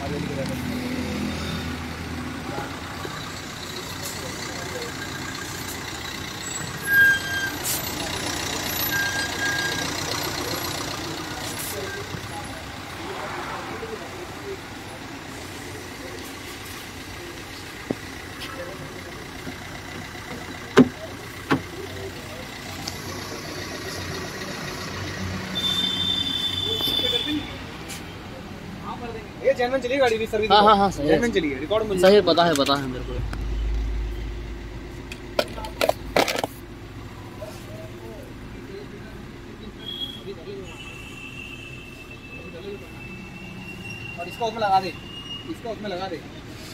ये जर्मन चली गाड़ी की सर्विस हाँ, हाँ, हाँ, सही है। जर्मन चली है रिकॉर्ड मुझे सही है पता है पता है मेरे को और इसको उसमें लगा दे इसको उसमें लगा दे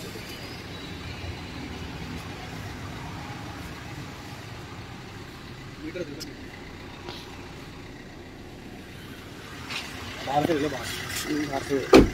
मीटर दे दो। बाहर से ले लो बाहर बाहर से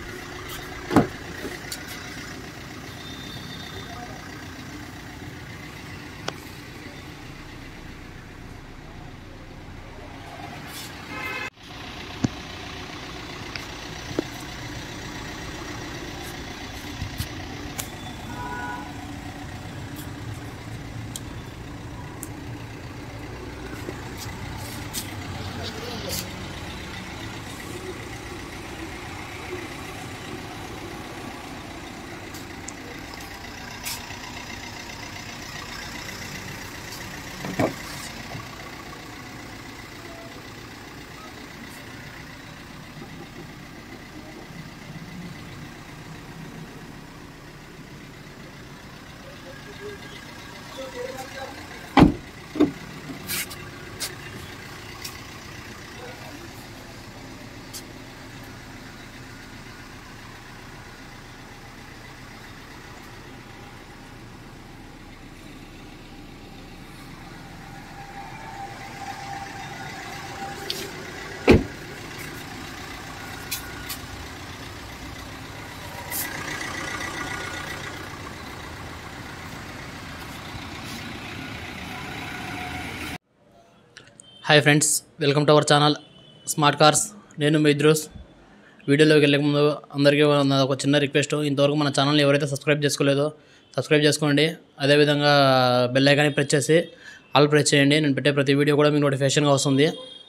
hi friends welcome to our channel smart cars నేను మీ ఇద్రూస్ వీడియోలోకి వెళ్ళే ముందు అందరికీ నా ఒక చిన్న రిక్వెస్ట్ ఇంతవరకు మన ఛానల్ని ఎవరైతే సబ్స్క్రైబ్ చేసుకోలేదో సబ్స్క్రైబ్ చేసుకోండి అదేవిధంగా బెల్ ఐకాన్ని ప్రెస్ చేసి ఆల్ ప్రెస్ చేయండి నేను పెట్టే ప్రతి వీడియో కూడా మీకు నోటిఫికేషన్గా వస్తుంది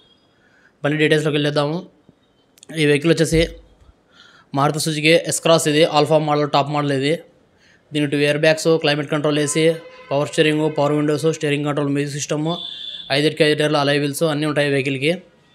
బండి డీటెయిల్స్లోకి వెళ్ళేద్దాము ఈ వెహికల్ వచ్చేసి మారుతి సుజుకి ఎస్క్రాస్ ఇది ఆల్ఫా మోడల్ టాప్ మోడల్ ఇది దీని two air bags climate control AC power steering power windows steering control music system ఐదుకి ఐదు టైర్లు అలై వీల్స్ అన్నీ ఉంటాయి ఈ వెహికల్కి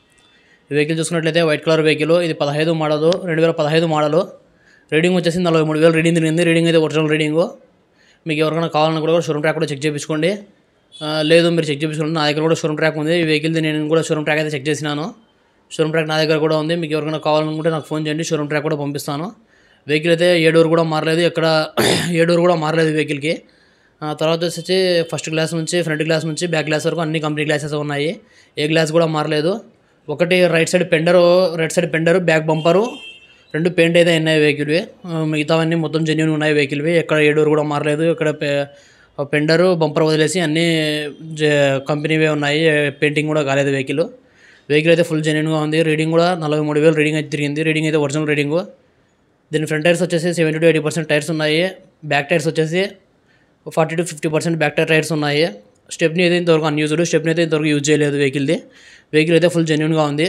ఈ వెహికల్ చూసుకున్నట్లయితే వైట్ కలర్ వెహికల్ ఇది పదహైదు మోడల్ రెండు వేల పదహైదు మోడల్ రీడింగ్ వచ్చేసి నలభై మూడు వేలు రీడింగ్ తిరిగింది రీడింగ్ అయితే ఒరిజినల్ రీడింగ్ మీకు ఎవరికైనా కావాలన్నా కూడా షోరూమ్ ట్రాక్ కూడా చెక్ చేయించుకోండి ఆ, లేదు మీరు చెక్ చేయించుకోండి నా దగ్గర కూడా షోరూమ్ ట్రాక్ ఉంది ఈ వెహికల్ది నేను కూడా షోరూమ్ ట్రాక్ అయితే చెక్ చేసినాను షోరూమ్ ట్రాక్ నా దగ్గర కూడా ఉంది మీకు ఎవరికైనా కావాలనుకుంటే నాకు ఫోన్ చేయండి షోరూమ్ ట్రాక్ కూడా పంపిస్తాను వెహికల్ అయితే ఏడూరు కూడా మారలేదు ఎక్కడ ఏడూరు కూడా మారలేదు ఈ వెహికల్కి ఆ, తర్వాత వచ్చేసి ఫస్ట్ గ్లాస్ నుంచి ఫ్రంట్ గ్లాస్ నుంచి బ్యాక్ గ్లాస్ వరకు అన్ని కంపెనీ గ్లాసెస్ ఉన్నాయి ఏ గ్లాస్ కూడా మారలేదు ఒకటి right side fender right side fender back bumper రెండు పెయింట్ అయితే ఉన్నాయి వెహికల్వి ఆ, మిగతావన్నీ మొత్తం జెన్యున్ ఉన్నాయి వెహికల్వి ఎక్కడ ఏడూరు కూడా మారలేదు ఇక్కడ పె- పెండరు బంపర్ వదిలేసి అన్నీ జ- కంపెనీవే ఉన్నాయి పెయింటింగ్ కూడా కాలేదు వెహికల్ వెహికల్ అయితే ఫుల్ జెన్యున్గా ఉంది రీడింగ్ కూడా నలభై మూడు వేలు రీడింగ్ అయితే తిరిగింది రీడింగ్ అయితే ఒరిజినల్ రీడింగ్ దీని ఫ్రంట్ టైర్స్ వచ్చేసి seventy to eighty percent tyres ఉన్నాయి బ్యాక్ టైర్స్ వచ్చేసి forty to fifty percent back tyre tyres ఉన్నాయి స్టెప్ని అయితే ఇంతవరకు అన్యూజ్డ్ స్టెప్ని అయితే ఇంతవరకు యూజ్ చేయలేదు వెహికల్ది వెహికల్ అయితే ఫుల్ జెన్యున్గా ఉంది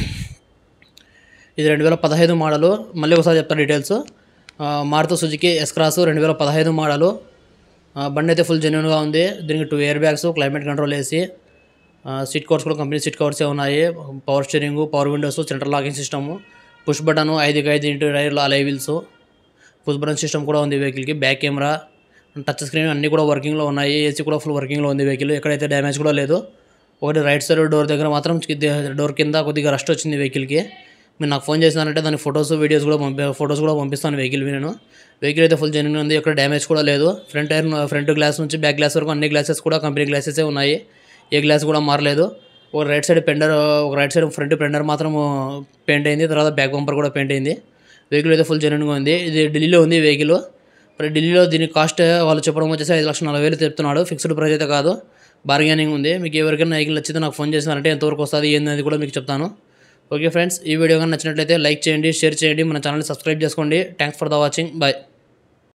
ఇది రెండు వేల పదహైదు మోడలు మళ్ళీ ఒకసారి చెప్తాను డీటెయిల్స్ ఆ, మారుతి సుజుకి ఎస్క్రాస్ రెండు వేల పదహైదు మోడలు ఆ, బండి అయితే ఫుల్ జెన్యున్గా ఉంది దీనికి two air bags climate control వేసి సీట్ కవర్స్ కూడా కంపెనీ సీట్ కవర్సే ఉన్నాయి power steering power windows central locking system push button ఐదుకి ఐదు ఇంటూ టైర్లు alloy wheels push button system కూడా ఉంది వెహికల్కి బ్యాక్ కెమెరా టచ్ స్క్రీన్ అన్నీ కూడా వర్కింగ్లో ఉన్నాయి ఏసీ కూడా ఫుల్ వర్కింగ్లో ఉంది వెహికల్ ఎక్కడైతే డ్యామేజ్ కూడా లేదు ఒకటి రైట్ సైడ్ డోర్ దగ్గర మాత్రం డోర్ కింద కొద్దిగా రస్ట్ వచ్చింది వెహికల్కి మీరు నాకు ఫోన్ చేసినారంటే దాని ఫొటోస్ వీడియోస్ కూడా పంపి ఫొటోస్ కూడా పంపిస్తాను వెహికల్ నేను వెహికల్ అయితే ఫుల్ జెన్యున్ ఉంది ఎక్కడ డ్యామేజ్ కూడా లేదు ఫ్రంట్ టైర్ ఫ్రంట్ గ్లాస్ నుంచి బ్యాక్ గ్లాస్ వరకు అన్ని గ్లాసెస్ కూడా కంపెనీ గ్లాసెసే ఉన్నాయి ఏ గ్లాస్ కూడా మారలేదు ఒక రైట్ సైడ్ పెండర్ ఒక రైట్ సైడ్ ఫ్రంట్ పెండర్ మాత్రం పెయింట్ అయింది తర్వాత బ్యాక్ బంపర్ కూడా పెయింట్ అయింది వెహికల్ అయితే ఫుల్ జెన్యున్గా ఉంది ఇది ఢిల్లీలో ఉంది వెహికల్ మరి ఢిల్లీలో దీని కాస్ట్ వాళ్ళు చెప్పడం వచ్చేసి ఐదు లక్షల నలభై వేలు చెప్తున్నాడు ఫిక్స్డ్ ప్రైస్ అయితే కాదు బార్గెనింగ్ ఉంది మీకు ఎవరికైనా వెహికల్ నచ్చితే నాకు ఫోన్ చేసినారంటే ఎంతవరకు వస్తుంది ఏంది అనేది కూడా మీకు చెప్తాను ఓకే ఫ్రెండ్స్ ఈ వీడియో కానీ నచ్చినట్లయితే లైక్ చేయండి షేర్ చేయండి మన ఛానల్ని సబ్స్క్రైబ్ చేసుకోండి thanks for the watching bye